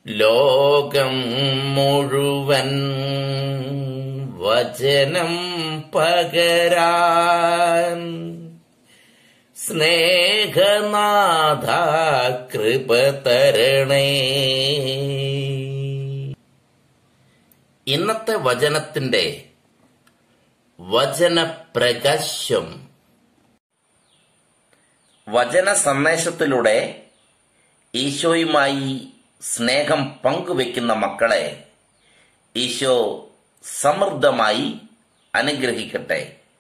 ലോകം മുഴുവൻ വചനം പകരാൻ സ്നേഹനാഥ കൃപ തരണേ ഇന്നത്തെ വചനത്തിന്റെ വചനപ്രകാശം വചന സന്ദേശത്തിലൂടെ ഈശോയുമായി സ്നേഹം പങ്കുവെക്കുന്ന മക്കളെ ഈശോ സമൃദ്ധമായി അനുഗ്രഹിക്കട്ടെ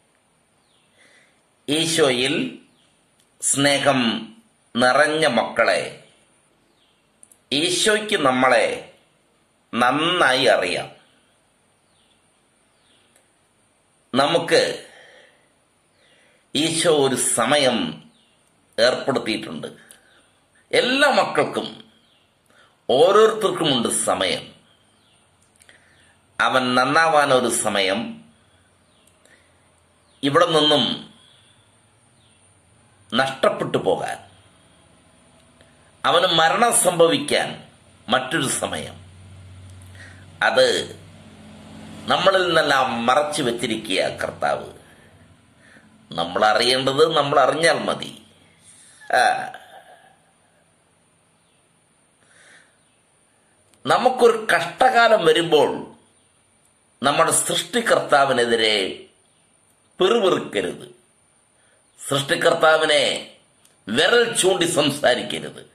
ഈശോയിൽ സ്നേഹം നിറഞ്ഞ മക്കളെ ഈശോയ്ക്ക് നമ്മളെ നന്നായി അറിയാം നമുക്ക് ഈശോ ഒരു സമയം ഏർപ്പെടുത്തിയിട്ടുണ്ട് എല്ലാ മക്കൾക്കും ഓരോരുത്തർക്കുമുണ്ട് സമയം അവൻ നന്നാവാൻ ഒരു സമയം ഇവിടെ നിന്നും നഷ്ടപ്പെട്ടു പോകാൻ അവന് മരണം സംഭവിക്കാൻ മറ്റൊരു സമയം അത് നമ്മളിൽ നിന്നെല്ലാം മറച്ചു വെച്ചിരിക്കുക കർത്താവ് നമ്മൾ അറിയേണ്ടത് നമ്മൾ അറിഞ്ഞാൽ മതി ആ. നമുക്കൊരു കഷ്ടകാലം വരുമ്പോൾ നമ്മുടെ സൃഷ്ടികർത്താവിനെതിരെ പിറുപിറുക്കരുത് സൃഷ്ടികർത്താവിനെ വിരൽ ചൂണ്ടി സംസാരിക്കരുത്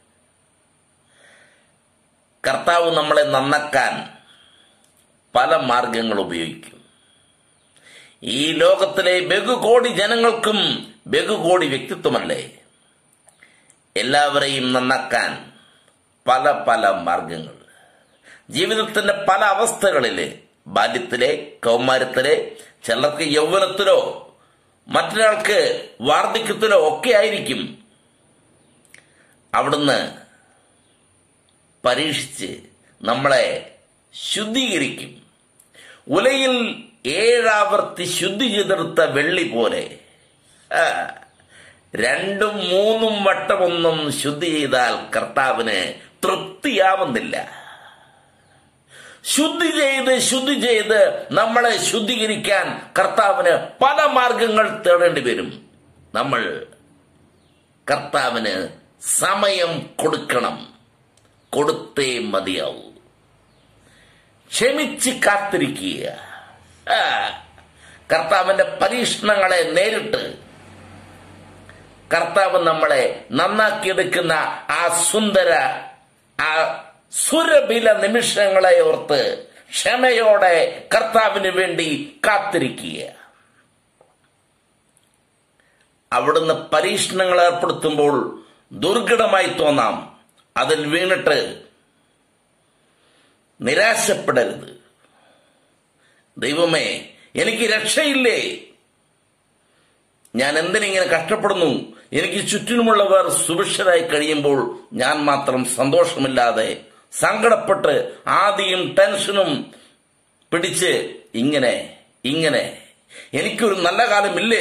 കർത്താവ് നമ്മളെ നന്നക്കാൻ പല മാർഗങ്ങൾ ഉപയോഗിക്കും ഈ ലോകത്തിലെ ബഹുകോടി ജനങ്ങൾക്കും ബഹുകോടി വ്യക്തിത്വമല്ലേ എല്ലാവരെയും നന്നാക്കാൻ പല പല മാർഗങ്ങൾ ജീവിതത്തിന്റെ പല അവസ്ഥകളില് ബാല്യത്തിലെ കൗമാരത്തിലെ ചിലർക്ക് യൗവനത്തിലോ മറ്റൊരാൾക്ക് വാർദ്ധക്യത്തിലോ ഒക്കെ ആയിരിക്കും അവിടുന്ന് പരീക്ഷിച്ച് നമ്മളെ ശുദ്ധീകരിക്കും ഉലയിൽ ഏഴാവർത്തി ശുദ്ധി ചെയ്തെടുത്ത വെള്ളി പോലെ ആ, രണ്ടും മൂന്നും വട്ടമൊന്നും ശുദ്ധി ചെയ്താൽ കർത്താവിന് തൃപ്തിയാവുന്നില്ല ശുദ്ധി ചെയ്ത് ശുദ്ധി ചെയ്ത് നമ്മളെ ശുദ്ധീകരിക്കാൻ കർത്താവിന് പല മാർഗങ്ങൾ തേടേണ്ടി വരും നമ്മൾ കർത്താവിന് സമയം കൊടുക്കണം കൊടുത്തേ മതിയാവൂ ക്ഷമിച്ച് കാത്തിരിക്കുക ആ, കർത്താവിന്റെ പരീക്ഷണങ്ങളെ നേരിട്ട് കർത്താവ് നമ്മളെ നന്നാക്കിയെടുക്കുന്ന ആ സുന്ദര ആ സുരഭില നിമിഷങ്ങളെ ഓർത്ത് ക്ഷമയോടെ കർത്താവിന് വേണ്ടി കാത്തിരിക്കുക അവിടുന്ന് പരീക്ഷണങ്ങൾ ഏർപ്പെടുത്തുമ്പോൾ ദുർഘടമായി തോന്നാം അതിൽ വീണിട്ട് നിരാശപ്പെടരുത് ദൈവമേ എനിക്ക് രക്ഷയില്ലേ ഞാൻ എന്തിനിങ്ങനെ കഷ്ടപ്പെടുന്നു എനിക്ക് ചുറ്റിനുമുള്ളവർ സുഭിക്ഷരായി കഴിയുമ്പോൾ ഞാൻ മാത്രം സന്തോഷമില്ലാതെ സങ്കടപ്പെട്ട് ആദിയും ടെൻഷനും പിടിച്ച് ഇങ്ങനെ ഇങ്ങനെ എനിക്കൊരു നല്ല കാലമില്ലേ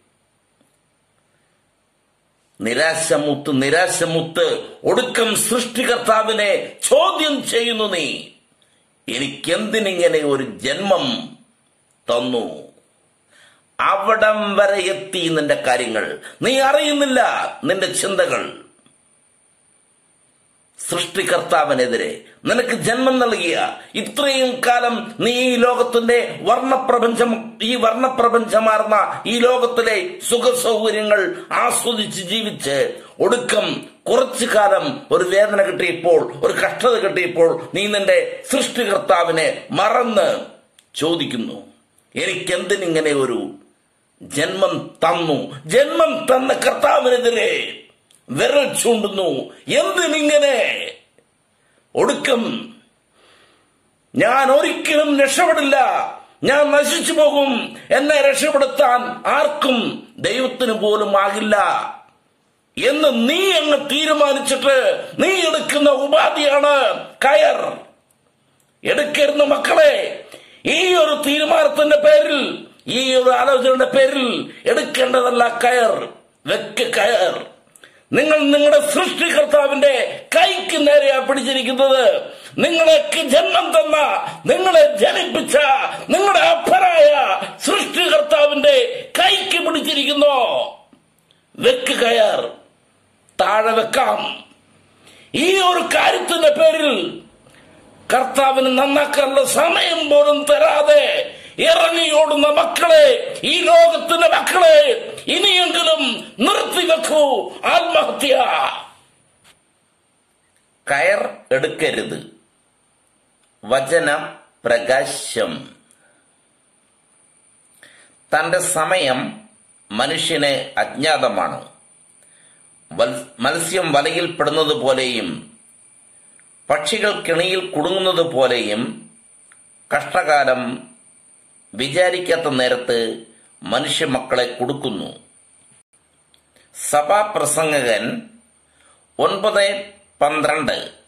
നിരാശമുത്ത് നിരാശമുത്ത് ഒടുക്കം സൃഷ്ടികർത്താവിനെ ചോദ്യം ചെയ്യുന്നു നീ എനിക്കെന്തിനിങ്ങനെ ഒരു ജന്മം തന്നു അവിടം വരെ എത്തി നിന്റെ കാര്യങ്ങൾ നീ അറിയുന്നില്ല നിന്റെ ചിന്തകൾ സൃഷ്ടികർത്താവിനെതിരെ നിനക്ക് ജന്മം നൽകിയ ഇത്രയും കാലം നീ ഈ ലോകത്തിന്റെ വർണ്ണപ്രപഞ്ചം ഈ വർണ്ണപ്രപഞ്ചമാർന്ന ഈ ലോകത്തിലെ സുഖ സൗകര്യങ്ങൾ ആസ്വദിച്ച് ജീവിച്ച് ഒടുക്കം കുറച്ചു കാലം ഒരു വേദന കിട്ടിയപ്പോൾ ഒരു കഷ്ടത കിട്ടിയപ്പോൾ നീ നിന്റെ സൃഷ്ടികർത്താവിനെ മറന്ന് ചോദിക്കുന്നു എനിക്കെന്തിനിങ്ങനെ ഒരു ജന്മം തന്നു ജന്മം തന്ന കർത്താവിനെതിരെ വിരൽ ചൂണ്ടുന്നു എന്തിനിങ്ങനെ ഒടുക്കം ഞാൻ ഒരിക്കലും രക്ഷപ്പെടില്ല ഞാൻ നശിച്ചു പോകും എന്നെ രക്ഷപ്പെടുത്താൻ ആർക്കും ദൈവത്തിന് പോലും ആകില്ല എന്ന് നീ അങ്ങ് തീരുമാനിച്ചിട്ട് നീ എടുക്കുന്ന ഉപാധിയാണ് കയർ എടുക്കരുന്ന മക്കളെ ഈ ഒരു തീരുമാനത്തിന്റെ പേരിൽ ഈ ഒരു ആലോചനയുടെ പേരിൽ എടുക്കേണ്ടതല്ല കയർ വെക്ക് കയർ നിങ്ങൾ നിങ്ങളുടെ സൃഷ്ടികർത്താവിന്റെ കൈക്ക് നേരെ പിടിച്ചിരിക്കുന്നത് നിങ്ങളെ ജന്മം തന്ന നിങ്ങളെ ജനിപ്പിച്ച നിങ്ങളുടെ അപ്പനായ സൃഷ്ടികർത്താവിന്റെ കൈക്ക് പിടിച്ചിരിക്കുന്നു വെക്ക് കയർ താഴെ വെക്കാം ഈ ഒരു കാര്യത്തിന്റെ പേരിൽ കർത്താവിന് നന്നാക്കാനുള്ള സമയം പോലും തരാതെ ഇറങ്ങിയോടുന്ന മക്കളെ ഈ ലോകത്തിന്റെ മക്കളെ ഇനിയെങ്കിലും നിർത്തിവെക്കൂ ആത്മഹത്യ കയർ എടുക്കരുത് വചന പ്രകാശം തന്റെ സമയം മനുഷ്യന് അജ്ഞാതമാണ് വൽ- മത്സ്യം വലയിൽ പെടുന്നത് പോലെയും പക്ഷികൾ കിണിയിൽ കുടുങ്ങുന്നത് പോലെയും കഷ്ടകാലം വിചാരിക്കാത്ത നേരത്ത് മനുഷ്യ മക്കളെ കൊടുക്കുന്നു സഭാപ്രസംഗകൻ ഒൻപത് പന്ത്രണ്ട്